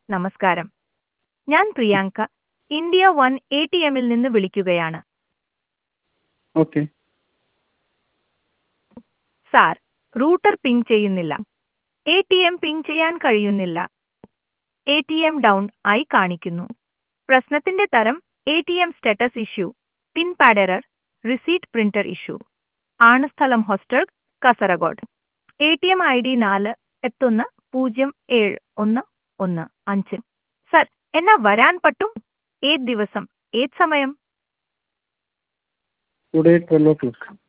നമസ്കാരം ഞാൻ Priyanka India one A T എമ്മിൽ നിന്ന് വിളിക്കുകയാണ് ഓക്കെ സാർ റൂട്ടർ പിങ് ചെയ്യുന്നില്ല എ ടി എം പിങ് ചെയ്യാൻ കഴിയുന്നില്ല എ ടി എം ഡൗൺ ആയി കാണിക്കുന്നു പ്രശ്നത്തിന്റെ തരം A T M status issue pin pad error receipt printer issue ആണ് സ്ഥലം hostel Kasaragod A T M I D നാല് എത്തൊന്ന് പൂജ്യം ഏഴ് ഒന്ന് ഒന്ന് അഞ്ച് സർ എന്നാ വരാൻ പറ്റും ഏത് ദിവസം ഏത് സമയം ടുഡേ ട്വൽവ് ഓ ക്ലോക്ക്